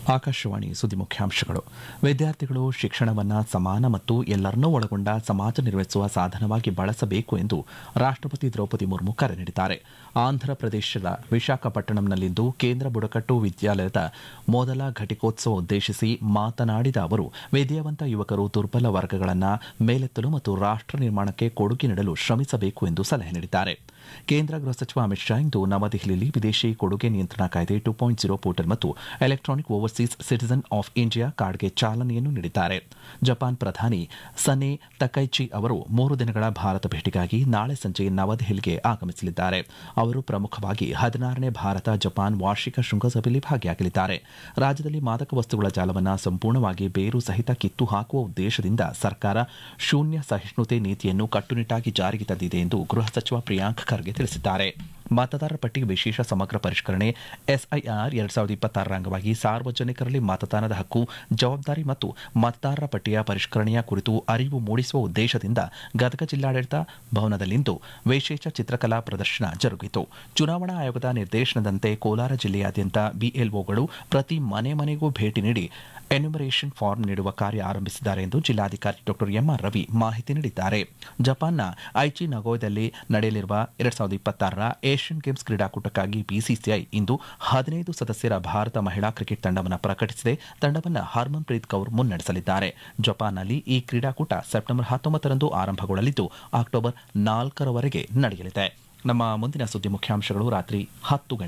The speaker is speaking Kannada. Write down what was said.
ಆಕಾಶವಾಣಿ ಸುದ್ದಿ ಮುಖ್ಯಾಂಶಗಳು ವಿದ್ಯಾರ್ಥಿಗಳು ಶಿಕ್ಷಣವನ್ನು ಸಮಾನ ಮತ್ತು ಎಲ್ಲರನ್ನೂ ಒಳಗೊಂಡ ಸಮಾಜ ನಿರ್ಮಿಸುವ ಸಾಧನವಾಗಿ ಬಳಸಬೇಕು ಎಂದು ರಾಷ್ಟಪತಿ ದ್ರೌಪದಿ ಮುರ್ಮು ಕರೆ ನೀಡಿದ್ದಾರೆ ಆಂಧ್ರಪ್ರದೇಶದ ವಿಶಾಖಪಟ್ಟಣಂನಲ್ಲಿಂದು ಕೇಂದ್ರ ಬುಡಕಟ್ಟು ವಿದ್ಯಾಲಯದ ಮೊದಲ ಘಟಿಕೋತ್ಸವ ಉದ್ದೇಶಿಸಿ ಮಾತನಾಡಿದ ಅವರು ವಿದ್ಯಾವಂತ ಯುವಕರು ದುರ್ಬಲ ವರ್ಗಗಳನ್ನು ಮೇಲೆತ್ತಲು ಮತ್ತು ರಾಷ್ಟ ನಿರ್ಮಾಣಕ್ಕೆ ಕೊಡುಗೆ ನೀಡಲು ಶ್ರಮಿಸಬೇಕು ಎಂದು ಸಲಹೆ ನೀಡಿದ್ದಾರೆ ಕೇಂದ್ರ ಗೃಹ ಸಚಿವ ಅಮಿತ್ ಶಾ ಇಂದು ನವದೆಹಲಿಯಲ್ಲಿ ವಿದೇಶಿ ಕೊಡುಗೆ ನಿಯಂತ್ರಣ ಕಾಯ್ದೆ ಟು ಪಾಯಿಂಟ್ ಜೀರೋ ಪೋರ್ಟಲ್ ಮತ್ತು electronic overseas citizen of India ಕಾರ್ಡ್ಗೆ ಚಾಲನೆಯನ್ನು ನೀಡಿದ್ದಾರೆ ಜಪಾನ್ ಪ್ರಧಾನಿ ಸನೆ ತಕೈಚಿ ಅವರು ಮೂರು ದಿನಗಳ ಭಾರತ ಭೇಟಿಗಾಗಿ ನಾಳೆ ಸಂಜೆ ನವದೆಹಲಿಗೆ ಆಗಮಿಸಲಿದ್ದಾರೆ ಅವರು ಪ್ರಮುಖವಾಗಿ ಹದಿನಾರನೇ ಭಾರತ ಜಪಾನ್ ವಾರ್ಷಿಕ ಶೃಂಗಸಭೆಯಲ್ಲಿ ಭಾಗಿಯಾಗಲಿದ್ದಾರೆ ರಾಜ್ಯದಲ್ಲಿ ಮಾದಕ ವಸ್ತುಗಳ ಜಾಲವನ್ನು ಸಂಪೂರ್ಣವಾಗಿ ಬೇರು ಸಹಿತ ಕಿತ್ತು ಹಾಕುವ ಉದ್ದೇಶದಿಂದ ಸರ್ಕಾರ ಶೂನ್ಯ ಸಹಿಷ್ಣುತೆ ನೀತಿಯನ್ನು ಕಟ್ಟುನಿಟ್ಟಾಗಿ ಜಾರಿಗೆ ತಂದಿದೆ ಎಂದು ಗೃಹ ಸಚಿವ ಪ್ರಿಯಾಂಕ್ ಖರ್ಗೆ ತಿಳಿಸಿದ್ದಾರೆ ಮತದಾರರ ಪಟ್ಟಿ ವಿಶೇಷ ಸಮಗ್ರ ಪರಿಷ್ಕರಣೆ ಎಸ್ಐಆರ್ ಎರಡ್ ಸಾವಿರದ ಇಪ್ಪತ್ತಾರರ ಅಂಗವಾಗಿ ಸಾರ್ವಜನಿಕರಲ್ಲಿ ಮತದಾನದ ಹಕ್ಕು ಜವಾಬ್ದಾರಿ ಮತ್ತು ಮತದಾರರ ಪಟ್ಟಿಯ ಪರಿಷ್ಕರಣೆಯ ಕುರಿತು ಅರಿವು ಮೂಡಿಸುವ ಉದ್ದೇಶದಿಂದ ಗದಗ ಜಿಲ್ಲಾಡಳಿತ ಭವನದಲ್ಲಿಂದು ವಿಶೇಷ ಚಿತ್ರಕಲಾ ಪ್ರದರ್ಶನ ಜರುಗಿತು ಚುನಾವಣಾ ಆಯೋಗದ ನಿರ್ದೇಶನದಂತೆ ಕೋಲಾರ ಜಿಲ್ಲೆಯಾದ್ಯಂತ ಬಿಎಲ್ಒಗಳು ಪ್ರತಿ ಮನೆ ಮನೆಗೂ ಭೇಟಿ ನೀಡಿ ಎನ್ಯುಮರೇಷನ್ ಫಾರ್ಮ್ ನೀಡುವ ಕಾರ್ಯ ಆರಂಭಿಸಿದ್ದಾರೆ ಎಂದು ಜಿಲ್ಲಾಧಿಕಾರಿ ಡಾ ಎಂಆರ್ ರವಿ ಮಾಹಿತಿ ನೀಡಿದ್ದಾರೆ ಜಪಾನ್ನ ಐಚಿ ನಗೋಯದಲ್ಲಿ ನಡೆಯಲಿರುವ ಎರಡ್ ಸಾವಿರದ ಇಪ್ಪತ್ತಾರರ ಏಷ್ಯನ್ ಗೇಮ್ಸ್ ಕ್ರೀಡಾಕೂಟಕ್ಕಾಗಿ ಬಿಸಿಸಿಐ ಇಂದು ಹದಿನೈದು ಸದಸ್ಯರ ಭಾರತ ಮಹಿಳಾ ಕ್ರಿಕೆಟ್ ತಂಡವನ್ನು ಪ್ರಕಟಿಸಿದೆ ತಂಡವನ್ನು ಹರ್ಮನ್ ಪ್ರೀತ್ ಕೌರ್ ಮುನ್ನಡೆಸಲಿದ್ದಾರೆ ಜಪಾನ್ನಲ್ಲಿ ಈ ಕ್ರೀಡಾಕೂಟ ಸೆಪ್ಟೆಂಬರ್ ಹತ್ತೊಂಬತ್ತರಂದು ಆರಂಭಗೊಳ್ಳಲಿದ್ದು ಅಕ್ಟೋಬರ್ ನಾಲ್ಕರವರೆಗೆ ನಡೆಯಲಿದೆ ನಮ್ಮ ಮುಂದಿನ ಸುದ್ದಿ ಮುಖ್ಯಾಂಶಗಳು ರಾತ್ರಿ ಹತ್ತು ಗಂಟೆ